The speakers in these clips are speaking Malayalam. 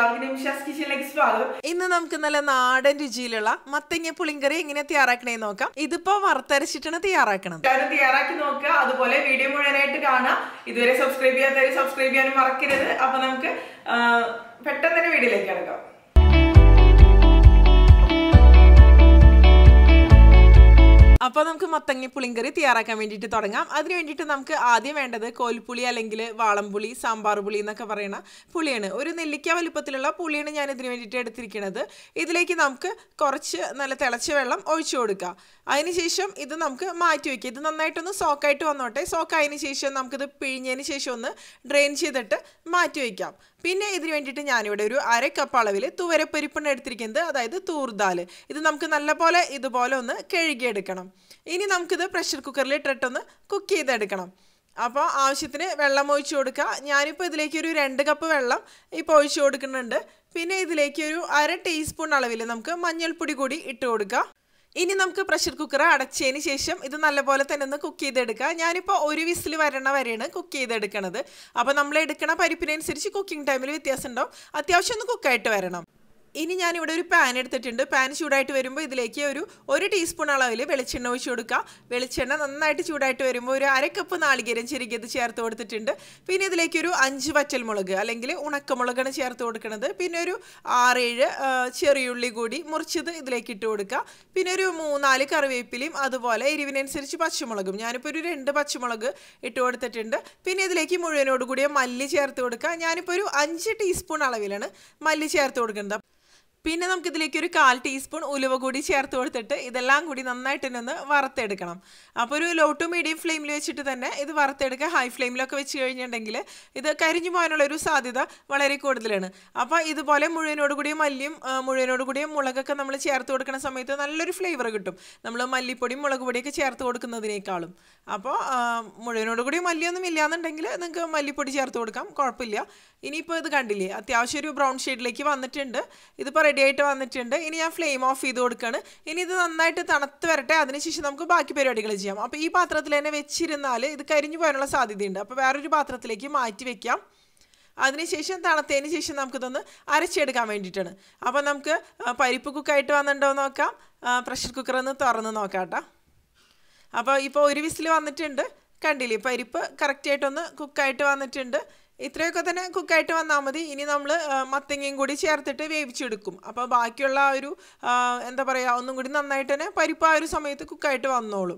എല്ലാവർക്കും നിമിഷാസ് കിച്ചണിലേക്ക് സ്വാഗതം ഇന്ന് നമുക്ക് നല്ല നാടൻ രുചിയിലുള്ള മത്തങ്ങ പുളിങ്കറി എങ്ങനെ തയ്യാറാക്കണേ നോക്കാം ഇതിപ്പോ വറുത്തരച്ചിട്ടാണ് തയ്യാറാക്കണത് എല്ലാവരും തയ്യാറാക്കി നോക്കുക അതുപോലെ വീഡിയോ മുഴുവനായിട്ട് കാണുക ഇതുവരെ സബ്സ്ക്രൈബ് ചെയ്യാത്തവരെ സബ്സ്ക്രൈബ് ചെയ്യാനും മറക്കരുത് അപ്പൊ നമുക്ക് ആ, പെട്ടെന്ന് തന്നെ വീഡിയോയിലേക്ക് കിടക്കാം അപ്പൊ നമുക്ക് മത്തങ്ങ പുളിങ്കറി തയ്യാറാക്കാൻ വേണ്ടിയിട്ട് തുടങ്ങാം അതിന് വേണ്ടിയിട്ട് നമുക്ക് ആദ്യം വേണ്ടത് കോൽപ്പുളി അല്ലെങ്കിൽ വാളംപുളി സാമ്പാർ പുളി എന്നൊക്കെ പറയുന്ന പുളിയാണ് ഒരു നെല്ലിക്ക വലുപ്പത്തിലുള്ള പുളിയാണ് ഞാൻ ഇതിന് വേണ്ടിയിട്ട് എടുത്തിരിക്കുന്നത് ഇതിലേക്ക് നമുക്ക് കുറച്ച് നല്ല തിളച്ച വെള്ളം ഒഴിച്ചു കൊടുക്കുക അതിനുശേഷം ഇത് നമുക്ക് മാറ്റി വയ്ക്കുക ഇത് നന്നായിട്ടൊന്ന് സോക്കായിട്ട് വന്നോട്ടെ സോക്കായതിനു ശേഷം നമുക്കിത് പിഴിഞ്ഞതിന് ശേഷം ഒന്ന് ഡ്രെയിൻ ചെയ്തിട്ട് മാറ്റി വയ്ക്കാം പിന്നെ ഇതിന് വേണ്ടിയിട്ട് ഞാനിവിടെ ഒരു അര കപ്പ് അളവിൽ തുവരപ്പരിപ്പാണ് എടുത്തിരിക്കുന്നത് അതായത് തൂർദാൽ ഇത് നമുക്ക് നല്ലപോലെ ഇതുപോലെ ഒന്ന് കഴുകിയെടുക്കണം ഇനി നമുക്കിത് പ്രഷർ കുക്കറിൽ ഇട്ടിട്ടൊന്ന് കുക്ക് ചെയ്തെടുക്കണം അപ്പോൾ ആവശ്യത്തിന് വെള്ളം ഒഴിച്ചു കൊടുക്കുക ഞാനിപ്പോൾ ഇതിലേക്ക് ഒരു രണ്ട് കപ്പ് വെള്ളം ഇപ്പോൾ ഒഴിച്ചു കൊടുക്കുന്നുണ്ട് പിന്നെ ഇതിലേക്ക് ഒരു അര ടീസ്പൂൺ അളവിൽ നമുക്ക് മഞ്ഞൾപ്പൊടി കൂടി ഇട്ട് കൊടുക്കുക ഇനി നമുക്ക് പ്രഷർ കുക്കർ അടച്ചതിന് ശേഷം ഇത് നല്ലപോലെ തന്നെ ഒന്ന് കുക്ക് ചെയ്തെടുക്കുക ഞാനിപ്പോൾ ഒരു വിസിൽ വരണ വരെയാണ് കുക്ക് ചെയ്തെടുക്കണത് അപ്പോൾ നമ്മൾ എടുക്കണ പരിപ്പിനനുസരിച്ച് കുക്കിംഗ് ടൈമിൽ വ്യത്യാസം ഉണ്ടാവും അത്യാവശ്യം ഒന്ന് കുക്കായിട്ട് വരണം ഇനി ഞാനിവിടെ ഒരു പാൻ എടുത്തിട്ടുണ്ട് പാൻ ചൂടായിട്ട് വരുമ്പോൾ ഇതിലേക്ക് ഒരു ഒരു ടീസ്പൂൺ അളവിൽ വെളിച്ചെണ്ണ ഒഴിച്ച് കൊടുക്കുക വെളിച്ചെണ്ണ നന്നായിട്ട് ചൂടായിട്ട് വരുമ്പോൾ ഒരു അര കപ്പ് നാളികേരം ചെറുകിയത് ചേർത്ത് കൊടുത്തിട്ടുണ്ട് പിന്നെ ഇതിലേക്ക് ഒരു അഞ്ച് വറ്റൽമുളക് അല്ലെങ്കിൽ ഉണക്കമുളകാണ് ചേർത്ത് കൊടുക്കുന്നത് പിന്നെ ഒരു ആറേഴ് ആ, ചെറിയുള്ളി കൂടി മുറിച്ചത് ഇതിലേക്ക് ഇട്ട് കൊടുക്കുക പിന്നെ ഒരു മൂന്നാല് കറിവേപ്പിലയും അതുപോലെ എരിവിനനുസരിച്ച് പച്ചമുളകും ഞാനിപ്പോൾ ഒരു രണ്ട് പച്ചമുളക് ഇട്ട് കൊടുത്തിട്ടുണ്ട് പിന്നെ ഇതിലേക്ക് മുഴുവനോട് കൂടിയ മല്ലി ചേർത്ത് കൊടുക്കുക ഞാനിപ്പോൾ ഒരു അഞ്ച് ടീസ്പൂൺ അളവിലാണ് മല്ലി ചേർത്ത് കൊടുക്കുന്നത് പിന്നെ നമുക്ക് ഇതിലേക്ക് ഒരു കാൽ ടീസ്പൂൺ ഉലുവ കൂടി ചേർത്ത് കൊടുത്തിട്ട് ഇതെല്ലാം കൂടി നന്നായിട്ട് തന്നെ ഒന്ന് വറുത്തെടുക്കണം അപ്പോൾ ഒരു ലോ ടു മീഡിയം ഫ്ലെയിമിൽ വെച്ചിട്ട് തന്നെ ഇത് വറുത്തെടുക്കുക ഹൈ ഫ്ലെയിമിലൊക്കെ വെച്ച് കഴിഞ്ഞിട്ടുണ്ടെങ്കിൽ ഇത് കരിഞ്ഞു പോകാനുള്ള ഒരു സാധ്യത വളരെ കൂടുതലാണ് അപ്പോൾ ഇതുപോലെ മുഴുവനോട് കൂടിയ മല്ലിയും ആ, മുഴുവനോട് കൂടിയ മുളകൊക്കെ നമ്മൾ ചേർത്ത് കൊടുക്കുന്ന സമയത്ത് നല്ലൊരു ഫ്ലേവർ കിട്ടും നമ്മൾ മല്ലിപ്പൊടിയും മുളക് പൊടിയൊക്കെ ചേർത്ത് കൊടുക്കുന്നതിനേക്കാളും അപ്പോൾ ആ, മുഴുവനോട് കൂടി മല്ലിയൊന്നും ഇല്ലാന്നുണ്ടെങ്കിൽ നിങ്ങൾക്ക് മല്ലിപ്പൊടി ചേർത്ത് കൊടുക്കാം കുഴപ്പമില്ല ഇനിയിപ്പോൾ ഇത് കണ്ടില്ലേ അത്യാവശ്യം ഒരു ബ്രൗൺ ഷെയ്ഡിലേക്ക് വന്നിട്ടുണ്ട് ഇതിപ്പോൾ റെഡി ആയിട്ട് വന്നിട്ടുണ്ട് ഇനി ഞാൻ ഫ്ലെയിം ഓഫ് ചെയ്ത് കൊടുക്കുകയാണ് ഇനി ഇത് നന്നായിട്ട് തണുത്ത് വരട്ടെ അതിനുശേഷം നമുക്ക് ബാക്കി പരിപാടികൾ ചെയ്യാം അപ്പോൾ ഈ പാത്രത്തിൽ തന്നെ വെച്ചിരുന്നാൽ ഇത് കരിഞ്ഞു പോകാനുള്ള സാധ്യതയുണ്ട് അപ്പോൾ വേറൊരു പാത്രത്തിലേക്ക് മാറ്റി വെക്കാം അതിനുശേഷം തണുത്തതിന് ശേഷം നമുക്കിതൊന്ന് അരച്ചെടുക്കാൻ വേണ്ടിയിട്ടാണ് അപ്പോൾ നമുക്ക് ആ, പരിപ്പ് കുക്കായിട്ട് വന്നിട്ടുണ്ടോ എന്ന് നോക്കാം പ്രഷർ കുക്കർ ഒന്ന് തുറന്ന് നോക്കാം കേട്ടോ അപ്പോൾ ഇപ്പോൾ ഒരു വിസിൽ വന്നിട്ടുണ്ട് കണ്ടില്ലേ പരിപ്പ് കറക്റ്റായിട്ടൊന്ന് കുക്കായിട്ട് വന്നിട്ടുണ്ട് ഇത്രയൊക്കെ തന്നെ കുക്കായിട്ട് വന്നാൽ മതി ഇനി നമ്മൾ മത്തങ്ങയും കൂടി ചേർത്തിട്ട് വേവിച്ചെടുക്കും അപ്പോൾ ബാക്കിയുള്ള ആ ഒരു ആ, എന്താ പറയുക ഒന്നും കൂടി നന്നായിട്ട് തന്നെ പരിപ്പ് ആ ഒരു സമയത്ത് കുക്കായിട്ട് വന്നോളും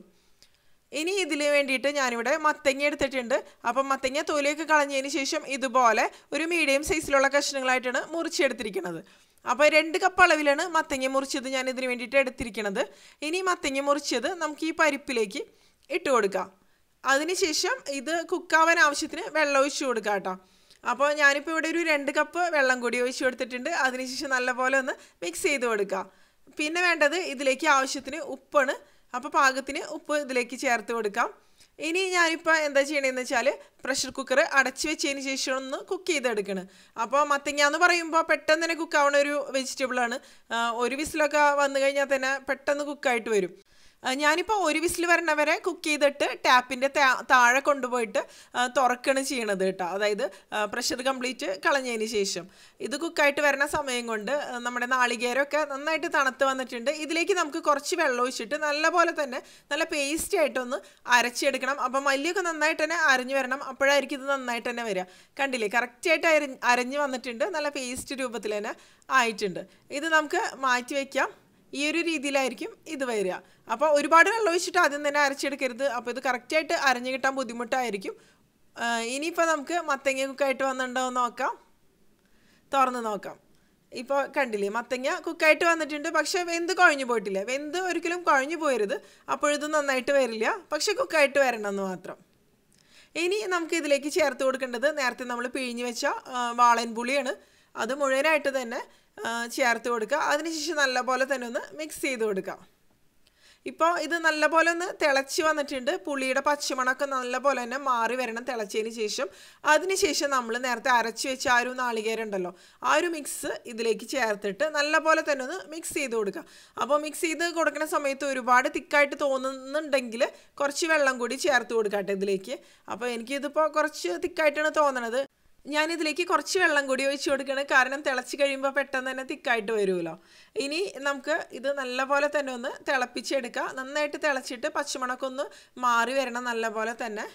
ഇനി ഇതിന് വേണ്ടിയിട്ട് ഞാനിവിടെ മത്തങ്ങ എടുത്തിട്ടുണ്ട് അപ്പം മത്തങ്ങ തൊലിയൊക്കെ കളഞ്ഞതിന് ശേഷം ഇതുപോലെ ഒരു മീഡിയം സൈസിലുള്ള കഷ്ണങ്ങളായിട്ടാണ് മുറിച്ചെടുത്തിരിക്കുന്നത് അപ്പോൾ രണ്ട് കപ്പ് അളവിലാണ് മത്തങ്ങ മുറിച്ചത് ഞാൻ ഇതിന് വേണ്ടിയിട്ട് എടുത്തിരിക്കുന്നത് ഇനി മത്തങ്ങ മുറിച്ചത് നമുക്ക് ഈ പരിപ്പിലേക്ക് ഇട്ട് കൊടുക്കാം അതിനുശേഷം ഇത് കുക്കാവാൻ ആവശ്യത്തിന് വെള്ളം ഒഴിച്ച് കൊടുക്കാം കേട്ടോ അപ്പോൾ ഞാനിപ്പോൾ ഇവിടെ ഒരു രണ്ട് കപ്പ് വെള്ളം കൂടി ഒഴിച്ച് കൊടുത്തിട്ടുണ്ട് അതിനുശേഷം നല്ലപോലെ ഒന്ന് മിക്സ് ചെയ്ത് കൊടുക്കുക പിന്നെ വേണ്ടത് ഇതിലേക്ക് ആവശ്യത്തിന് ഉപ്പാണ് അപ്പോൾ പാകത്തിന് ഉപ്പ് ഇതിലേക്ക് ചേർത്ത് കൊടുക്കാം ഇനി ഞാനിപ്പോൾ എന്താ ചെയ്യണമെന്ന് വെച്ചാൽ പ്രഷർ കുക്കർ അടച്ച് വെച്ചതിന് ശേഷം ഒന്ന് കുക്ക് ചെയ്തെടുക്കണം അപ്പോൾ മത്തങ്ങ എന്ന് പറയുമ്പോൾ പെട്ടെന്ന് തന്നെ കുക്കാവുന്ന ഒരു വെജിറ്റബിളാണ് ഒരു വിസിലൊക്കെ വന്നു കഴിഞ്ഞാൽ തന്നെ പെട്ടെന്ന് കുക്കായിട്ട് വരും ആ, ഞാനിപ്പോൾ ഒരു വിസിൽ വരണവരെ കുക്ക് ചെയ്തിട്ട് ടാപ്പിൻ്റെ താഴെ കൊണ്ടുപോയിട്ട് ആ, തുറക്കാണ് ചെയ്യണത് കേട്ടോ അതായത് പ്രഷർ കംപ്ലീറ്റ് കളഞ്ഞതിന് ശേഷം ഇത് കുക്കായിട്ട് വരുന്ന സമയം കൊണ്ട് ആ, നമ്മുടെ നാളികേരമൊക്കെ നന്നായിട്ട് തണുത്ത് വന്നിട്ടുണ്ട് ഇതിലേക്ക് നമുക്ക് കുറച്ച് വെള്ളം ഒഴിച്ചിട്ട് നല്ലപോലെ തന്നെ നല്ല പേസ്റ്റ് ആയിട്ടൊന്ന് അരച്ചെടുക്കണം അപ്പം മല്ലിയൊക്കെ നന്നായിട്ട് തന്നെ അരഞ്ഞു വരണം അപ്പോഴായിരിക്കും ഇത് നന്നായിട്ട് തന്നെ വരിക കണ്ടില്ലേ കറക്റ്റായിട്ട് അരഞ്ഞ് അരഞ്ഞ് വന്നിട്ടുണ്ട് നല്ല പേസ്റ്റ് രൂപത്തിൽ തന്നെ ആയിട്ടുണ്ട് ഇത് നമുക്ക് മാറ്റി വയ്ക്കാം ഈ ഒരു രീതിയിലായിരിക്കും ഇത് വരിക അപ്പോൾ ഒരുപാട് വെള്ളം ഒഴിച്ചിട്ട് ആദ്യം തന്നെ അരച്ചെടുക്കരുത് അപ്പോൾ ഇത് കറക്റ്റായിട്ട് അരഞ്ഞു കിട്ടാൻ ബുദ്ധിമുട്ടായിരിക്കും ആ, ഇനിയിപ്പോൾ നമുക്ക് മത്തങ്ങ കുക്കായിട്ട് വന്നിട്ടുണ്ടോ എന്ന് നോക്കാം തുറന്ന് നോക്കാം ഇപ്പോൾ കണ്ടില്ലേ മത്തങ്ങ കുക്കായിട്ട് വന്നിട്ടുണ്ട് പക്ഷേ വെന്ത് കുഴഞ്ഞു പോയിട്ടില്ല വെന്ത് ഒരിക്കലും കുഴഞ്ഞു പോയരുത് അപ്പോഴിത് നന്നായിട്ട് വരില്ല പക്ഷെ കുക്കായിട്ട് വരണം എന്ന് മാത്രം ഇനി നമുക്ക് ഇതിലേക്ക് ചേർത്ത് കൊടുക്കേണ്ടത് നേരത്തെ നമ്മൾ പിഴിഞ്ഞ് വെച്ച ആ, വാളൻ പുളിയാണ് അത് മുഴുവനായിട്ട് തന്നെ ആ, ചേർത്ത് കൊടുക്കുക അതിനുശേഷം നല്ലപോലെ തന്നെ ഒന്ന് മിക്സ് ചെയ്ത് കൊടുക്കുക ഇപ്പോൾ ഇത് നല്ലപോലെ ഒന്ന് തിളച്ച് വന്നിട്ടുണ്ട് പുളിയുടെ പച്ചമണമൊക്കെ നല്ലപോലെ തന്നെ മാറി വരണം തിളച്ചതിന് ശേഷം അതിനുശേഷം നമ്മൾ നേരത്തെ അരച്ച് വെച്ച ആ ഒരു നാളികേരം ഉണ്ടല്ലോ ആ ഒരു മിക്സ് ഇതിലേക്ക് ചേർത്തിട്ട് നല്ലപോലെ തന്നെ ഒന്ന് മിക്സ് ചെയ്ത് കൊടുക്കുക അപ്പോൾ മിക്സ് ചെയ്ത് കൊടുക്കുന്ന സമയത്ത് ഒരുപാട് തിക്കായിട്ട് തോന്നുന്നുണ്ടെങ്കിൽ കുറച്ച് വെള്ളം കൂടി ചേർത്ത് കൊടുക്കട്ടെ ഇതിലേക്ക് അപ്പോൾ എനിക്കിതിപ്പോൾ കുറച്ച് തിക്കായിട്ടാണ് തോന്നണത് ഞാനിതിലേക്ക് കുറച്ച് വെള്ളം കൂടി ഒഴിച്ച് കൊടുക്കണം കാരണം തിളച്ച് കഴിയുമ്പോൾ പെട്ടെന്ന് തന്നെ തിക്കായിട്ട് വരുമല്ലോ ഇനി നമുക്ക് ഇത് നല്ലപോലെ തന്നെ ഒന്ന് തിളപ്പിച്ചെടുക്കാം നന്നായിട്ട് തിളച്ചിട്ട് പച്ചമണക്കം ഒന്ന് മാറി വരണം നല്ലപോലെ തന്നെ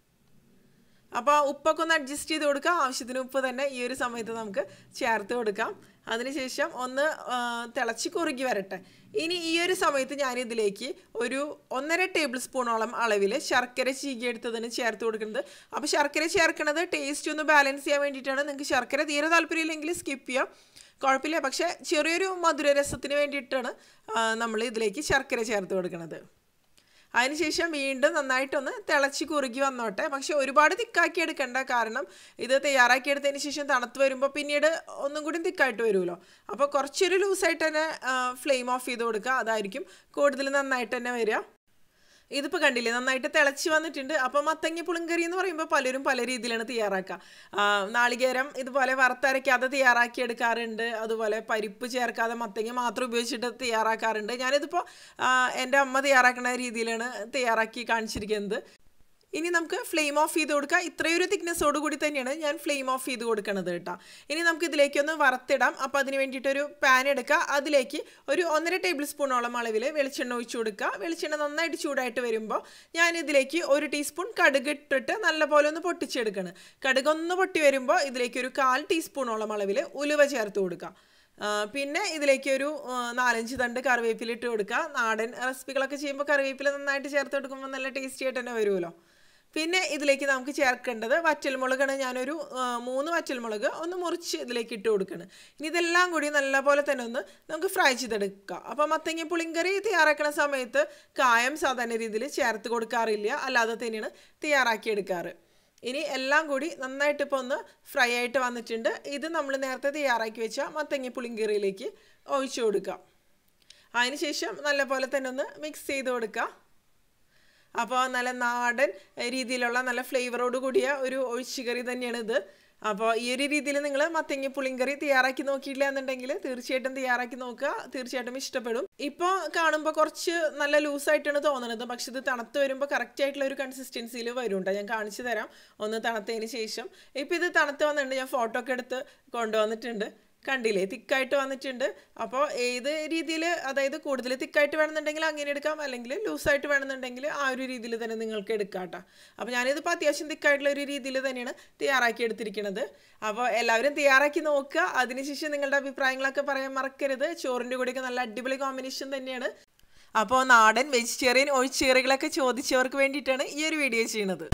അപ്പോൾ ഉപ്പൊക്കെ ഒന്ന് അഡ്ജസ്റ്റ് ചെയ്ത് കൊടുക്കാം ആവശ്യത്തിന് ഉപ്പ് തന്നെ ഈ ഒരു സമയത്ത് നമുക്ക് ചേർത്ത് കൊടുക്കാം അതിനുശേഷം ഒന്ന് ആ, തിളച്ച് കുറുകി വരട്ടെ ഇനി ഈ ഒരു സമയത്ത് ഞാൻ ഇതിലേക്ക് ഒരു ഒന്നര ടേബിൾ സ്പൂണോളം അളവിൽ ശർക്കര ചീകിയെടുത്തതിന് ചേർത്ത് കൊടുക്കുന്നത് അപ്പോൾ ശർക്കര ചേർക്കുന്നത് ടേസ്റ്റ് ഒന്ന് ബാലൻസ് ചെയ്യാൻ വേണ്ടിയിട്ടാണ് നിങ്ങൾക്ക് ശർക്കര തീരെ താല്പര്യമില്ലെങ്കിൽ സ്കിപ്പ് ചെയ്യാം കുഴപ്പമില്ല പക്ഷേ ചെറിയൊരു മധുരരസത്തിന് വേണ്ടിയിട്ടാണ് നമ്മൾ ഇതിലേക്ക് ശർക്കര ചേർത്ത് കൊടുക്കുന്നത് അതിനുശേഷം വീണ്ടും നന്നായിട്ടൊന്ന് തിളച്ച് കുറുകി വന്നോട്ടെ പക്ഷെ ഒരുപാട് തിക്കാക്കി എടുക്കണ്ട കാരണം ഇത് തയ്യാറാക്കി എടുത്തതിന് ശേഷം തണുത്ത് വരുമ്പോൾ പിന്നീട് ഒന്നും കൂടി തിക്കായിട്ട് വരുമല്ലോ അപ്പോൾ കുറച്ചൊരു ലൂസായിട്ട് തന്നെ ഫ്ലെയിം ഓഫ് ചെയ്ത് കൊടുക്കുക അതായിരിക്കും കൂടുതൽ നന്നായിട്ട് തന്നെ വരിക ഇതിപ്പോൾ കണ്ടില്ലേ നന്നായിട്ട് തിളച്ച് വന്നിട്ടുണ്ട് അപ്പോൾ മത്തങ്ങ പുളിങ്കറി എന്ന് പറയുമ്പോൾ പലരും പല രീതിയിലാണ് തയ്യാറാക്കുക ആ, നാളികേരം ഇതുപോലെ വറുത്തരയ്ക്കാതെ തയ്യാറാക്കി എടുക്കാറുണ്ട് അതുപോലെ പരിപ്പ് ചേർക്കാതെ മത്തങ്ങ മാത്രം ഉപയോഗിച്ചിട്ട് തയ്യാറാക്കാറുണ്ട് ഞാനിതിപ്പോൾ ആ, എൻ്റെ അമ്മ തയ്യാറാക്കുന്ന രീതിയിലാണ് തയ്യാറാക്കി കാണിച്ചിരിക്കുന്നത് ഇനി നമുക്ക് ഫ്ലെയിം ഓഫ് ചെയ്ത് കൊടുക്കാം ഇത്രയൊരു തിക്നെസ്സോട് കൂടി തന്നെയാണ് ഞാൻ ഫ്ലെയിം ഓഫ് ചെയ്ത് കൊടുക്കുന്നത് കേട്ടോ ഇനി നമുക്ക് ഇതിലേക്കൊന്ന് വറുത്തിടാം അപ്പോൾ അതിന് വേണ്ടിയിട്ടൊരു പാൻ എടുക്കുക അതിലേക്ക് ഒരു ഒന്നര ടേബിൾ സ്പൂണോളം അളവിൽ വെളിച്ചെണ്ണ ഒഴിച്ചു കൊടുക്കുക വെളിച്ചെണ്ണ നന്നായിട്ട് ചൂടായിട്ട് വരുമ്പോൾ ഞാൻ ഇതിലേക്ക് ഒരു ടീസ്പൂൺ കടുക് ഇട്ടിട്ട് നല്ലപോലെ ഒന്ന് പൊട്ടിച്ചെടുക്കണം കടുക് ഒന്ന് പൊട്ടി വരുമ്പോൾ ഇതിലേക്ക് ഒരു കാൽ ടീസ്പൂണോളം അളവിൽ ഉലുവ ചേർത്ത് കൊടുക്കുക ആ, പിന്നെ ഇതിലേക്ക് ഒരു ആ, നാലഞ്ച് തണ്ട് കറിവേപ്പില ഇട്ട് കൊടുക്കുക നാടൻ റെസിപ്പികളൊക്കെ ചെയ്യുമ്പോൾ കറിവേപ്പില നന്നായിട്ട് ചേർത്ത് കൊടുക്കുമ്പോൾ നല്ല ടേസ്റ്റി ആയിട്ട് തന്നെ വരുമല്ലോ പിന്നെ ഇതിലേക്ക് നമുക്ക് ചേർക്കേണ്ടത് വറ്റൽമുളകാണ് ഞാനൊരു ആ, മൂന്ന് വറ്റൽമുളക് ഒന്ന് മുറിച്ച് ഇതിലേക്ക് ഇട്ട് കൊടുക്കണം ഇനി ഇതെല്ലാം കൂടി നല്ലപോലെ തന്നെ ഒന്ന് നമുക്ക് ഫ്രൈ ചെയ്തെടുക്കുക അപ്പോൾ മത്തങ്ങ പുളിങ്കറി തയ്യാറാക്കുന്ന സമയത്ത് കായം സാധാരണ രീതിയിൽ ചേർത്ത് കൊടുക്കാറില്ല അല്ലാതെ തന്നെയാണ് തയ്യാറാക്കി എടുക്കാറ് ഇനി എല്ലാം കൂടി നന്നായിട്ട് ഇപ്പോൾ ഒന്ന് ഫ്രൈ ആയിട്ട് വന്നിട്ടുണ്ട് ഇത് നമ്മൾ നേരത്തെ തയ്യാറാക്കി വെച്ച മത്തങ്ങ പുളിങ്കറിയിലേക്ക് ഒഴിച്ചു കൊടുക്കാം അതിനുശേഷം നല്ലപോലെ തന്നെ ഒന്ന് മിക്സ് ചെയ്ത് കൊടുക്കുക അപ്പോൾ നല്ല നാടൻ രീതിയിലുള്ള നല്ല ഫ്ലേവറോട് കൂടിയ ഒരു ഒഴിച്ചുകറി തന്നെയാണ് ഇത് അപ്പോൾ ഈ ഒരു രീതിയിൽ നിങ്ങൾ മത്തങ്ങ പുളിങ്കറി തയ്യാറാക്കി നോക്കിയില്ല എന്നുണ്ടെങ്കിൽ തീർച്ചയായിട്ടും തയ്യാറാക്കി നോക്കുക തീർച്ചയായിട്ടും ഇഷ്ടപ്പെടും ഇപ്പോൾ കാണുമ്പോൾ കുറച്ച് നല്ല ലൂസായിട്ടാണ് തോന്നുന്നത് പക്ഷെ ഇത് തണുത്ത് വരുമ്പോൾ കറക്റ്റ് ആയിട്ടുള്ള ഒരു കൺസിസ്റ്റൻസിയിൽ വരും ട്ടോ. ഞാൻ കാണിച്ചു തരാം ഒന്ന് തണുത്തതിന് ശേഷം ഇപ്പോൾ ഇത് തണുത്ത് വന്നിട്ടുണ്ട് ഞാൻ ഫോട്ടോ ഒക്കെ എടുത്ത് കൊണ്ടുവന്നിട്ടുണ്ട് കണ്ടില്ലേ തിക്കായിട്ട് വന്നിട്ടുണ്ട് അപ്പോൾ ഏത് രീതിയിൽ അതായത് കൂടുതൽ തിക്കായിട്ട് വേണമെന്നുണ്ടെങ്കിൽ അങ്ങനെ എടുക്കാം അല്ലെങ്കിൽ ലൂസായിട്ട് വേണമെന്നുണ്ടെങ്കിൽ ആ ഒരു രീതിയിൽ തന്നെ നിങ്ങൾക്ക് എടുക്കാം കേട്ടോ അപ്പോൾ ഞാനിതിപ്പോൾ അത്യാവശ്യം തിക്കായിട്ടുള്ള ഒരു രീതിയിൽ തന്നെയാണ് തയ്യാറാക്കി എടുത്തിരിക്കുന്നത് അപ്പോൾ എല്ലാവരും തയ്യാറാക്കി നോക്കുക അതിനുശേഷം നിങ്ങളുടെ അഭിപ്രായങ്ങളൊക്കെ പറയാൻ മറക്കരുത് ചോറിൻ്റെ കൂടെയൊക്കെ നല്ല അടിപൊളി കോമ്പിനേഷൻ തന്നെയാണ് അപ്പോൾ നാടൻ വെജിറ്റേറിയൻ ഒഴിച്ചുകറികളൊക്കെ ചോദിച്ചവർക്ക് വേണ്ടിയിട്ടാണ് ഈ ഒരു വീഡിയോ ചെയ്യുന്നത്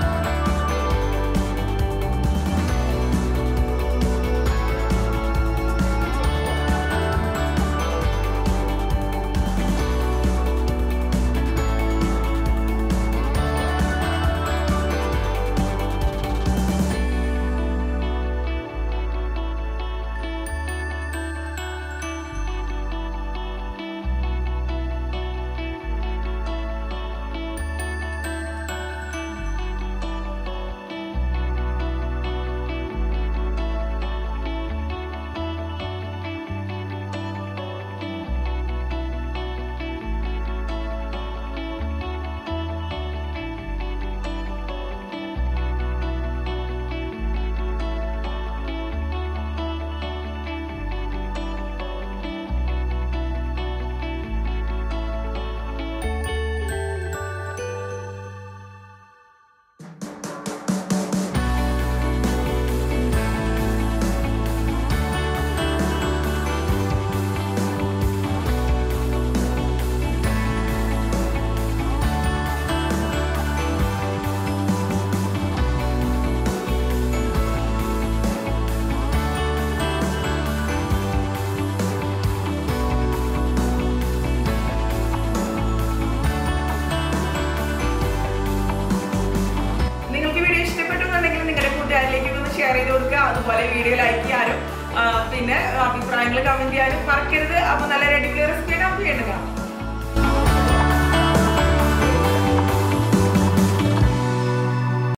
നിങ്ങൾക്ക് വീഡിയോ ഇഷ്ടപ്പെട്ടുന്നുണ്ടെങ്കിൽ നിങ്ങളുടെ കൂട്ടുകാരിലേക്ക് ഒന്ന് ഷെയർ ചെയ്ത് കൊടുക്കുക അതുപോലെ വീഡിയോ ലൈക്ക് ചെയ്യാനും ആ, പിന്നെ അഭിപ്രായങ്ങൾ കമന്റ് ചെയ്യാനും മറക്കരുത് അപ്പൊ നല്ല അടിപൊളി റെസിപ്പി നമുക്ക് വീണ്ടും കാണാം